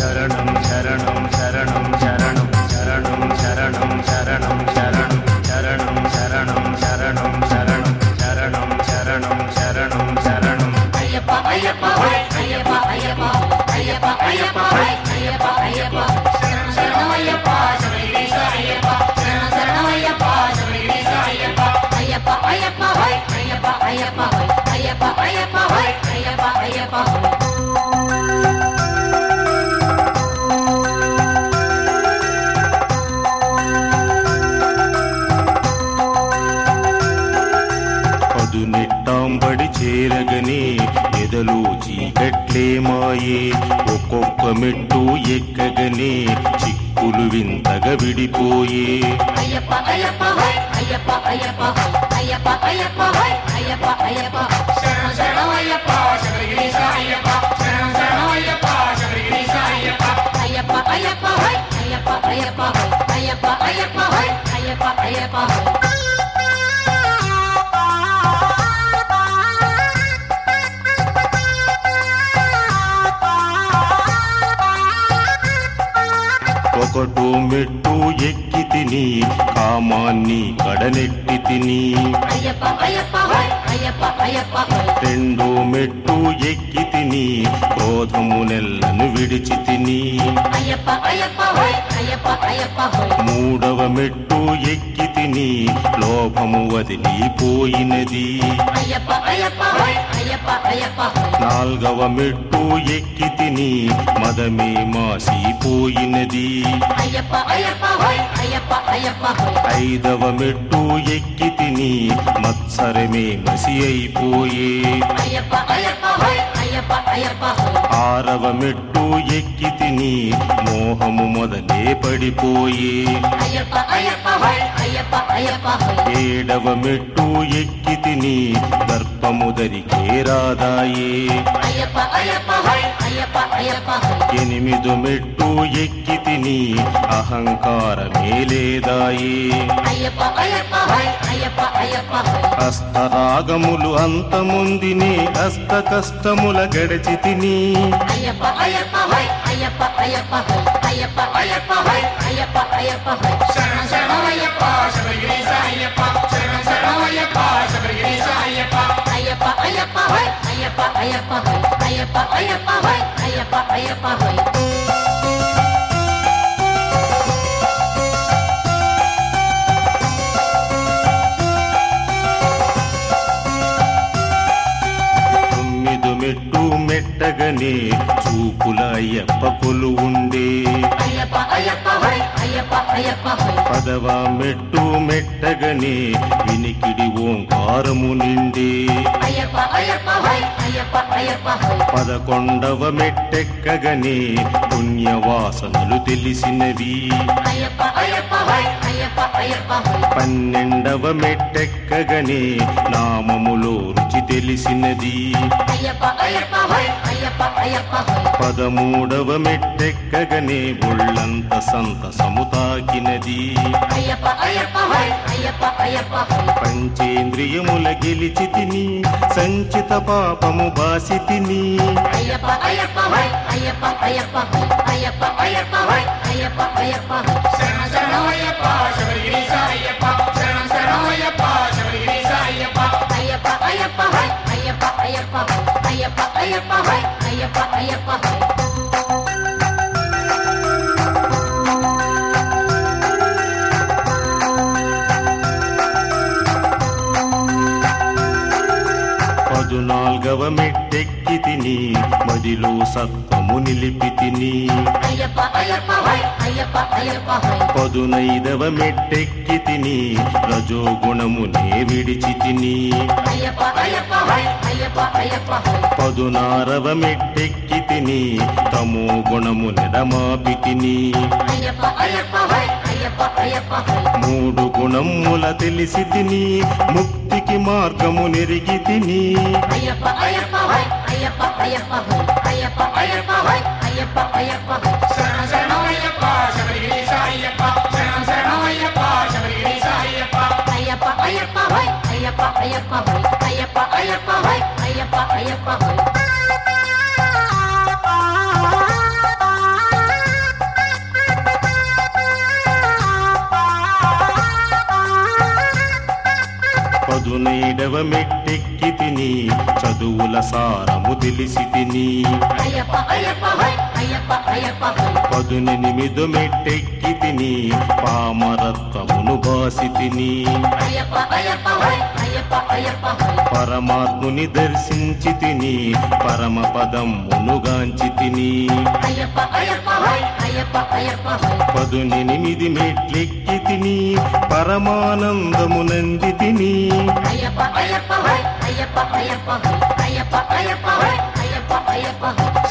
శరణం శరణం శరణం శరణం శరణం శరణం శరణం శరణం శరణం శరణం శరణం శరణం శరణం శరణం శరణం శరణం అయ్యప్ప అయ్యప్ప హై అయ్యప్ప అయ్యప్ప అయ్యప్ప అయ్యప్ప హై అయ్యప్ప అయ్యప్ప శరణం శరణం అయ్యప్ప శబరిగిరీశ అయ్యప్ప శరణం శరణం అయ్యప్ప శబరిగిరీశ అయ్యప్ప అయ్యప్ప అయ్యప్ప హై అయ్యప్ప అయ్యప్ప హై అయ్యప్ప అయ్యప్ప హై అయ్యప్ప అయ్యప్ప హై పదునెట్టాంబడి చేరగనే ఎదలు చీకట్లే మాయే ఒక్కొక్క మెట్టు ఎక్కగనే చిక్కులు వింతగా విడిపోయే అయ్యప్ప అయ్యప్ప హై అయ్యప్ప అయ్యప్ప హై అయ్యప్ప అయ్యప్ప హై అయ్యప్ప అయ్యప్ప శరణం శరణం అయ్యప్ప శబరిగిరీశ అయ్యప్ప శరణం శరణం అయ్యప్ప శబరిగిరీశ అయ్యప్ప అయ్యప్ప అయ్యప్ప హై అయ్యప్ప అయ్యప్ప హై అయ్యప్ప అయ్యప్ప హై అయ్యప్ప అయ్యప్ప హై ఒకటో మెట్టు ఎక్కి తిని కామాన్ని కడనెట్టి తిని అయ్యప్ప అయ్యప్ప హై అయ్యప్ప అయ్యప్ప హై రెండో మెట్టు ఎక్కి తిని క్రోధము నెల్లను విడిచి తిని అయ్యప్ప అయ్యప్ప హై అయ్యప్ప అయ్యప్ప హై మూడవ మెట్టు ఎక్కి తిని లోభము వదిలిపోయినది అయ్యప్ప అయ్యప్ప హై అయ్యప్ప అయ్యప్ప హై నాల్గవ మెట్టు ఎక్కి తిని మదమే మాసిపోయినది అయ్యప్ప అయ్యప్ప హై అయ్యప్ప అయ్యప్ప హై ఐదవ మెట్టు ఎక్కి తిని మత్సరమే మసి అయిపోయే అయ్యప్ప అయ్యప్ప హై అయ్యప్ప అయ్యప్ప హై ఆరవ మెట్టు ఎక్కి తిని మోహము మొదలే పడిపోయే అయ్యప్ప అయ్యప్ప హై అయ్యప్ప అయ్యప్ప హై ఏడవ మెట్టు ఎక్కి తిని దర్పము దరికే రాదాయే అయ్యప్ప అయ్యప్ప హై అయ్యప్ప అయ్యప్ప హై ఎనిమిదో మెట్టు ఎక్కి తిని అహంకారమే లేదాయే అయ్యప్ప అయ్యప్ప హై అయ్యప్ప అయ్యప్ప హై హస్తరాగములు అంతముందిని అష్ట కష్టముల గడిచి తిని అయ్యప్ప అయ్యప్ప హై అయ్యప్ప అయ్యప్ప హై అయ్యప్ప అయ్యప్ప హై అయ్యప్ప అయ్యప్ప హై శరణం శరణం అయ్యప్ప శబరిగిరీశ అయ్యప్ప శరణం శరణం అయ్యప్ప శబరిగిరీశ అయ్యప్ప అయ్యప్ప అయ్యప్ప హై అయ్యప్ప అయ్యప్ప హై అయ్యప్ప అయ్యప్ప హై అయ్యప్ప అయ్యప్ప హై తొమ్మిది మెట్టు మెట్టగనే చూపుల అయ్యప్ప కొలు ఉండే అయ్యప్ప అయ్యప్ప హై అయ్యప్ప అయ్యప్ప హై పదవ మెట్టు మెట్టగనే వినికిడి ఓంకారము నిండే అయ్యప్ప అయ్యప్ప హై అయ్యప్ప అయ్యప్ప హై పదకొండవ మెట్టెక్కగనే పుణ్యవాసనలు తెలిసినవి అయ్యప్ప అయ్యప్ప హై అయ్యప్ప అయ్యప్ప హై పన్నెండవ మెట్టెక్కగనే నామములో రుచి తెలిసినది అయ్యప్ప అయ్యప్ప హై అయ్యప్ప అయ్యప్ప హై పదమూడవ మెట్టెక్కగనే ఒళ్ళంత సంతసము తాకినది అయ్యప్ప అయ్యప్ప హై అయ్యప్ప అయ్యప్ప హై పంచేంద్రియముల గెలిచి తిని సంచిత పాపము బాసి తిని అయ్యప్ప అయ్యప్ప హై అయ్యప్ప అయ్యప్ప హై అయ్యప్ప అయ్యప్ప హై అయ్యప్ప అయ్యప్ప హై శరణం శరణం అయ్యప్ప శబరిగిరీశ అయ్యప్ప శరణం శరణం అయ్యప్ప శబరిగిరీశ అయ్యప్ప అయ్యప్ప అయ్యప్ప హై అయ్యప్ప అయ్యప్ప హై అయ్యప్ప అయ్యప్ప హై అయ్యప్ప అయ్యప్ప హై పదునాల్గవ మెట్టెక్కి తిని మదిలో సత్వము నిలిపి తిని అయ్యప్ప అయ్యప్ప హై అయ్యప్ప అయ్యప్ప హై పదునైదవ మెట్టెక్కి తిని రజోగుణమునే విడిచి తిని అయ్యప్ప అయ్యప్ప హై అయ్యప్ప అయ్యప్ప హై పదునారవ మెట్టెక్కి తిని తమో గుణము నెడమాపి తిని అయ్యప్ప అయ్యప్ప హై అయ్యప్ప అయ్యప్ప హై మూడు గుణముల తెలిసి తిని ముక్తికి మార్గము నెరిగి తిని అయ్యప్ప అయ్యప్ప హై అయ్యప్ప అయ్యప్ప హై అయ్యప్ప అయ్యప్ప హై అయ్యప్ప అయ్యప్ప హై శరణం శరణం అయ్యప్ప శబరిగిరీశ అయ్యప్ప శరణం శరణం అయ్యప్ప శబరిగిరీశ అయ్యప్ప అయ్యప్ప అయ్యప్ప హై అయ్యప్ప అయ్యప్ప హై అయ్యప్ప అయ్యప్ప హై అయ్యప్ప అయ్యప్ప హై మెట్టెక్కి తిని చదువుల సారము తెలిసి తిని అయ్యప్ప అయ్యప్ప హై అయ్యప్ప అయ్యప్ప హై పదునెనిమిది మెట్టెక్కి తిని పామరత్వమును బాసి తిని అయ్యప్ప అయ్యప్ప హై అయ్యప్ప అయ్యప్ప హై పరమాత్ముని దర్శించి తిని పరమ పదమునుగాంచి తిని అయ్యప్ప అయ్యప్ప హై అయ్యప్ప అయ్యప్ప హై పదునెనిమిది మెట్లెక్కి తిని పరమానందమునంది తిని అయ్యప్ప అయ్యప్ప హై అయ్యప్ప అయ్యప్ప హై అయ్యప్ప అయ్యప్ప హై అయ్యప్ప అయ్యప్ప హై